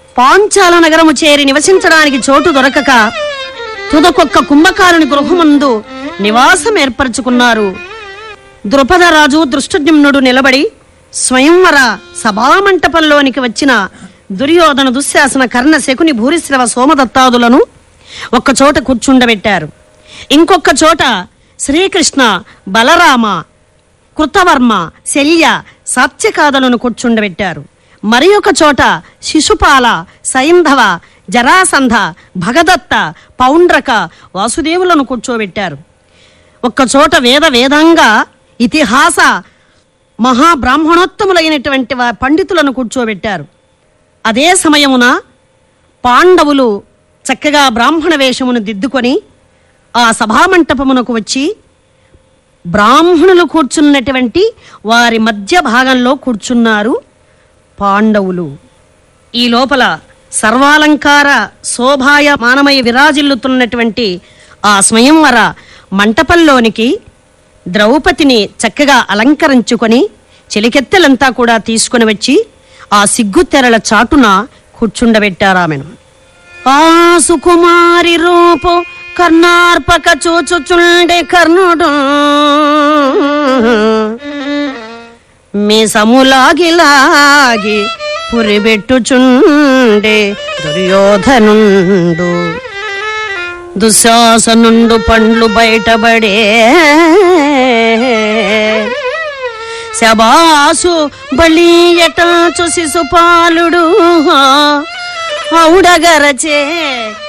పాంచాల నగరము చేరి నివసించడానికి చోటు దొరకక తుదకొక్క కుంభకారుని గృహమందు నివాసం ఏర్పరచుకున్నారు ద్రుపదరాజు దృష్టజ్ఞుడు నిలబడి స్వయంవర సభామంటపంలోనికి వచ్చిన దుర్యోధన దుశ్శాసన కర్ణ శకుని భూరిశ్రవ సోమదత్తాదులను ఒక్క చోట కూర్చుండబెట్టారు ఇంకొక చోట శ్రీకృష్ణ బలరామ కృతవర్మ శల్య సాత్యకాదులను కూర్చుండబెట్టారు మరి ఒక చోట శిశుపాల సైంధవ జరాసంధ భగదత్త పౌండ్రక వాసుదేవులను కూర్చోబెట్టారు ఒక్క చోట వేద వేదాంగ ఇతిహాస మహాబ్రాహ్మణోత్తములైనటువంటి వా- పండితులను కూర్చోబెట్టారు అదే సమయమున పాండవులు చక్కగా బ్రాహ్మణ వేషమును దిద్దుకొని ఆ సభామంటపమునకు వచ్చి బ్రాహ్మణులు కూర్చున్నటువంటి వారి మధ్య భాగంలో కూర్చున్నారు పాండవులు ఈ లోపల సర్వాలంకార శోభాయ మానమయ విరాజిల్లుతున్నటువంటి ఆ స్వయంవర మంటపంలోనికి ద్రౌపదిని చక్కగా అలంకరించుకొని చెలికెత్తెలంతా కూడా తీసుకుని వచ్చి ఆ సిగ్గుతెరల చాటున కూర్చుండబెట్టారామెను ఆ సుకుమారి రూపు కర్ణార్పక చూచుచుండే కర్ణుడు మీసములాగిలాగి పురిబెట్టుచుండే దుర్యోధనుండు దుశ్శాసనుండు పండ్లు బయటబడే శబాసు బలియట శిశుపాలుడు ఔడగరచే